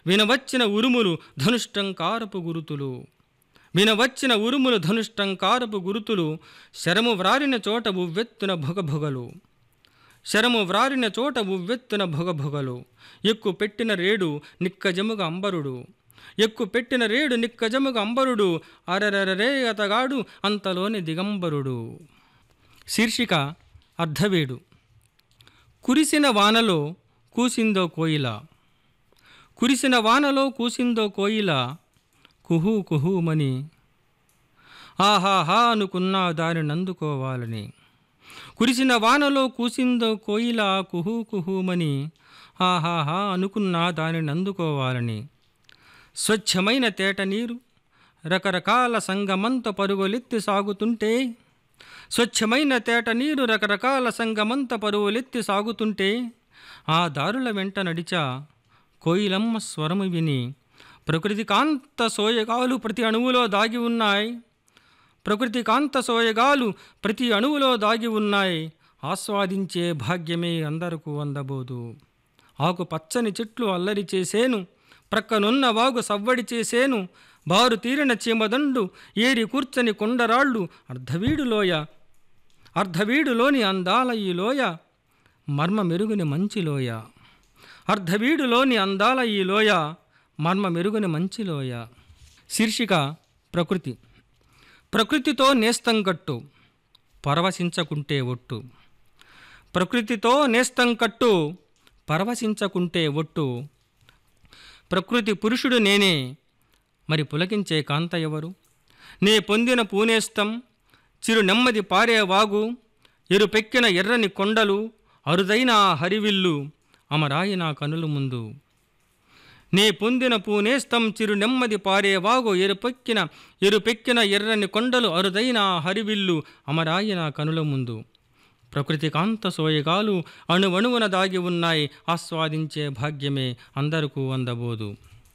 వినవచ్చిన ఉరుములు ధనుష్టంకారపు గురుతులు వినవచ్చిన ఉరుములు ధనుష్టంకారపు గురుతులు శరము వ్రారిన చోట ఉవ్వెత్తున భొగభొగలు శరము వ్రారిన చోట ఉవ్వెత్తున భొగభొగలు ఎక్కు పెట్టిన రేడు నిక్కజముగ అంబరుడు ఎక్కు పెట్టిన రేడు నిక్కజముగ అంబరుడు అరరరరే అతగాడు అంతలోని దిగంబరుడు శీర్షిక అర్ధవేడు కురిసిన వానలో కూసిందో కోయిల కురిసిన వానలో కూసిందో కోయిల కుహూ కుహూమని ఆహాహా అనుకున్నా దారిని అందుకోవాలని కురిసిన వానలో కూసిందో కోయిల కుహూ కుహూమని ఆహాహా అనుకున్నా దానిని అందుకోవాలని స్వచ్ఛమైన తేట నీరు రకరకాల సంగమంత పరుగులెత్తి సాగుతుంటే స్వచ్ఛమైన తేట నీరు రకరకాల సంగమంత పరువులెత్తి సాగుతుంటే ఆ దారుల వెంట నడిచా కోయిలమ్మ స్వరము విని ప్రకృతి కాంత సోయగాలు ప్రతి అణువులో దాగి ఉన్నాయి ప్రకృతి కాంత సోయగాలు ప్రతి అణువులో దాగి ఉన్నాయి ఆస్వాదించే భాగ్యమే అందరకు అందబోదు ఆకు పచ్చని చెట్లు అల్లరి చేసేను ప్రక్కనున్న వాగు సవ్వడి చేసేను బారు తీరిన చీమదండు ఏరి కూర్చని కొండరాళ్ళు అర్ధవీడులోయ అర్ధవీడులోని అందాల ఈ లోయ మర్మ మెరుగుని మంచి లోయ అర్ధవీడులోని అందాల ఈ లోయ మర్మ మెరుగుని మంచి లోయ శీర్షిక ప్రకృతి ప్రకృతితో నేస్తం కట్టు పరవశించకుంటే ఒట్టు ప్రకృతితో నేస్తం కట్టు పరవశించకుంటే ఒట్టు ప్రకృతి పురుషుడు నేనే మరి పులకించే కాంత ఎవరు నే పొందిన పూనేస్తం చిరు నెమ్మది పారే వాగు ఎరుపెక్కిన ఎర్రని కొండలు అరుదైన ఆ హరివిల్లు అమరాయి నా కనుల ముందు నే పొందిన పూనేస్తం చిరు నెమ్మది పారే వాగు ఎరుపెక్కిన ఎరుపెక్కిన ఎర్రని కొండలు అరుదైన ఆ హరివిల్లు అమరాయి నా కనుల ముందు ప్రకృతి కాంత సోయగాలు అణువణువున దాగి ఉన్నాయి ఆస్వాదించే భాగ్యమే అందరికూ అందబోదు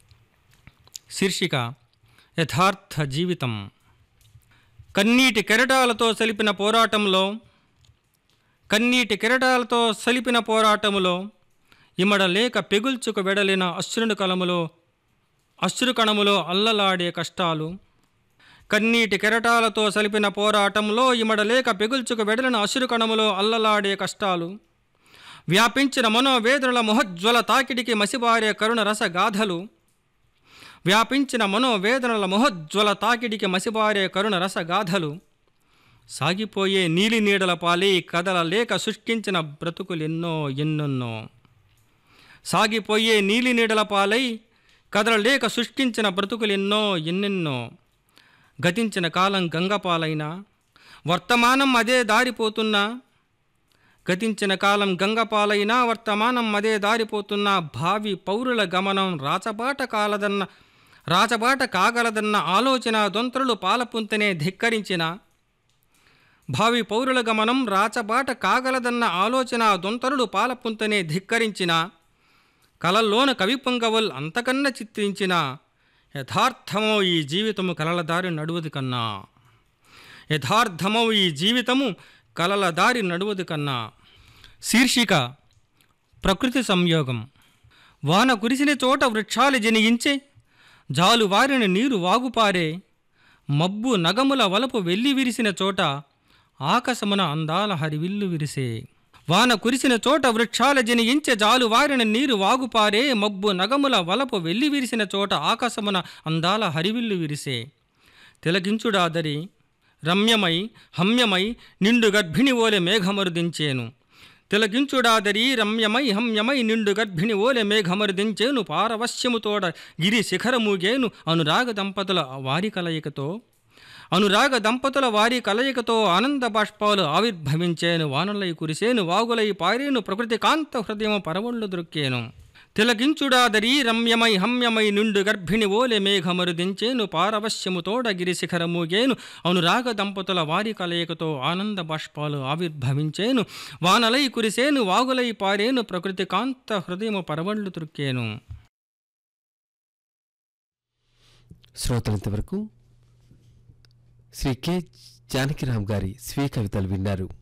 శీర్షిక యథార్థ జీవితం కన్నీటి కెరటాలతో సలిపిన పోరాటంలో కన్నీటి కెరటాలతో సలిపిన పోరాటములో ఇమడ లేక పెగుల్చుకు వెడలిన అశ్రుని కలములో అశ్రుకణములో అల్లలాడే కష్టాలు కన్నీటి కెరటాలతో సలిపిన పోరాటంలో ఇమడలేక పెగుల్చుకు వెడలిన అశ్రుకణములో అల్లలాడే కష్టాలు వ్యాపించిన మనోవేదనల మొహజ్వల తాకిడికి మసిబారే కరుణ రస గాథలు వ్యాపించిన మనోవేదనల మొహజ్వల తాకిడికి మసిబారే కరుణ రస గాథలు సాగిపోయే నీలి నీడల పాలి కదల లేక శుష్కించిన బ్రతుకులెన్నో ఎన్నెన్నో సాగిపోయే నీలి నీడల పాలై కదలలేక శుష్కించిన బ్రతుకులెన్నో ఎన్నెన్నో గతించిన కాలం గంగపాలైనా వర్తమానం అదే దారిపోతున్నా గతించిన కాలం గంగపాలైనా వర్తమానం అదే దారిపోతున్న భావి పౌరుల గమనం రాచబాట కాలదన్న రాచబాట కాగలదన్న ఆలోచన దొంతరులు పాలపుంతనే ధిక్కరించిన భావి పౌరుల గమనం రాచబాట కాగలదన్న ఆలోచన దొంతరులు పాలపుంతనే ధిక్కరించిన కలల్లోన కవి పొంగవల్ అంతకన్నా చిత్రించిన యథార్థమో ఈ జీవితము కలల దారి నడువదు కన్నా యథార్థమో ఈ జీవితము కలల దారి నడువదు కన్నా శీర్షిక ప్రకృతి సంయోగం వాన కురిసిన చోట వృక్షాలు జనియించే జాలు వారిన నీరు వాగుపారే మబ్బు నగముల వలపు వెళ్ళి విరిసిన చోట ఆకాశమున అందాల హరివిల్లు విరిసే వాన కురిసిన చోట వృక్షాల జనియించే జాలు వారిన నీరు వాగుపారే మబ్బు నగముల వలపు వెళ్ళి విరిసిన చోట ఆకాశమున అందాల హరివిల్లు విరిసే తిలకించుడాదరి రమ్యమై హమ్యమై నిండు గర్భిణి ఓలె మేఘమరుదించేను తిలకించుడాదరి రమ్యమై హమ్యమై నిండు గర్భిణి ఓలె మేఘమరుదించేను పారవశ్యముతోడ గిరి శిఖరమూగేను అనురాగ దంపతుల వారి కలయికతో అనురాగ దంపతుల వారి కలయికతో ఆనంద బాష్పాలు ఆవిర్భవించేను వానలై కురిసేను వాగులై పారేను ప్రకృతి కాంత హృదయం పరవళ్ళు దొరికేను తిలకించుడాదరి రమ్యమై హమ్యమై నిండు గర్భిణి ఓలె మేఘమరుదించేను పారవశ్యముతోడ గిరిశిఖరమూగేను అనురాగ దంపతుల వారి కలయికతో ఆనంద బాష్పాలు ఆవిర్భవించేను వానలై కురిసేను వాగులై పారేను ప్రకృతి కాంత హృదయము పరవళ్ళు తుర్కేను శ్రోతలంతవరకు శ్రీ కె జానకిరామ్ గారి స్వీయ కవితలు విన్నారు